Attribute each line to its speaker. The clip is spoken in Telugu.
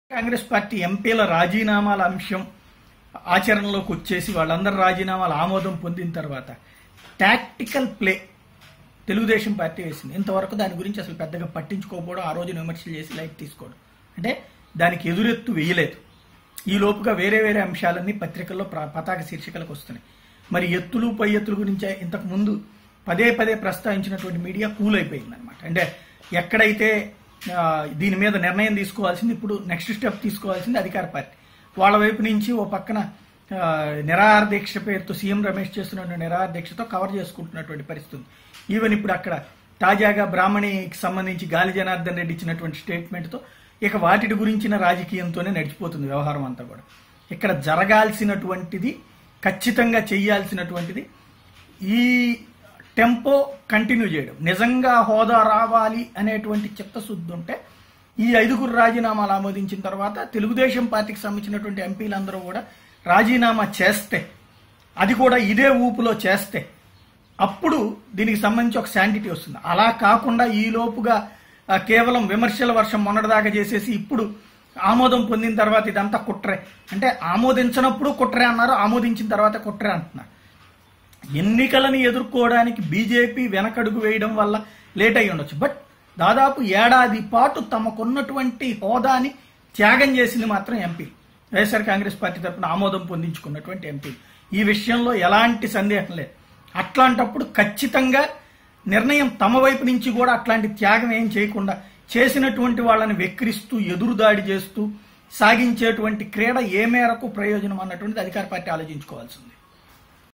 Speaker 1: కాంగ్రెస్ పార్టీ ఎంపీల రాజీనామాల అంశం ఆచరణలోకి వచ్చేసి వాళ్ళందరి రాజీనామాల ఆమోదం పొందిన తర్వాత టాక్టికల్ ప్లే తెలుగుదేశం పార్టీ వేసింది ఇంతవరకు దాని గురించి అసలు పెద్దగా పట్టించుకోకపోవడం ఆ రోజు విమర్శలు చేసి లైట్ తీసుకోవడం అంటే దానికి ఎదురెత్తు వేయలేదు ఈ లోపుగా వేరే వేరే అంశాలన్నీ పత్రికల్లో ప్ర- పతాక శీర్షికలకు వస్తున్నాయి మరి ఎత్తులు పై ఎత్తుల గురించి ఇంతకు ముందు పదే పదే ప్రస్తావించినటువంటి మీడియా కూల్ అయిపోయింది అనమాట అంటే ఎక్కడైతే ఆ, దీని మీద నిర్ణయం తీసుకోవాల్సింది ఇప్పుడు నెక్స్ట్ స్టెప్ తీసుకోవాల్సింది అధికార పార్టీ వాళ్ళ వైపు నుంచి ఓ పక్కన ఆ, నిరాహార దీక్ష పేరుతో సీఎం రమేష్ చేస్తున్న నిరాహార దీక్షతో కవర్ చేసుకుంటున్నటువంటి పరిస్థితి ఉంది. ఈవెన్ ఇప్పుడు అక్కడ తాజాగా బ్రాహ్మణికి సంబంధించి గాలి జనార్దన్ రెడ్డి ఇచ్చినటువంటి స్టేట్మెంట్తో ఇక వాటి గురించిన రాజకీయంతోనే నడిచిపోతుంది వ్యవహారం అంతా కూడా ఇక్కడ జరగాల్సినటువంటిది ఖచ్చితంగా చేయాల్సినటువంటిది ఈ టెంపో కంటిన్యూ చేయడం నిజంగా హోదా రావాలి అనేటువంటి చిత్తశుద్ధి ఉంటే ఈ ఐదుగురు రాజీనామాలు ఆమోదించిన తర్వాత తెలుగుదేశం పార్టీకి సంబంధించినటువంటి ఎంపీలందరూ కూడా రాజీనామా చేస్తే అది కూడా ఇదే ఊపులో చేస్తే అప్పుడు దీనికి సంబంధించి ఒక శాంటిటీ వస్తుంది అలా కాకుండా ఈ లోపుగా ఆ, కేవలం విమర్శల వర్షం మొన్నటిదాకా చేసేసి ఇప్పుడు ఆమోదం పొందిన తర్వాత ఇదంతా కుట్రే అంటే ఆమోదించినప్పుడు కుట్రే అన్నారు ఆమోదించిన తర్వాత కుట్రే అంటున్నారు ఎన్నికలను ఎదుర్కోవడానికి బీజేపీ వెనకడుగు వేయడం వల్ల లేట్ అయి ఉండొచ్చు బట్ దాదాపు ఏడాది పాటు తమకున్నటువంటి హోదాని త్యాగం చేసింది మాత్రం ఎంపీ వైఎస్ఆర్ కాంగ్రెస్ పార్టీ తరఫున ఆమోదం పొందించుకున్నటువంటి ఎంపీ ఈ విషయంలో ఎలాంటి సందేహం లేదు అట్లాంటప్పుడు ఖచ్చితంగా నిర్ణయం తమ వైపు నుంచి కూడా అట్లాంటి త్యాగం ఏం చేయకుండా చేసినటువంటి వాళ్ళని వెక్కిరిస్తూ ఎదురుదాడి చేస్తూ సాగించేటువంటి క్రీడ ఏ మేరకు ప్రయోజనం అన్నటువంటిది అధికార పార్టీ ఆలోచించుకోవాల్సింది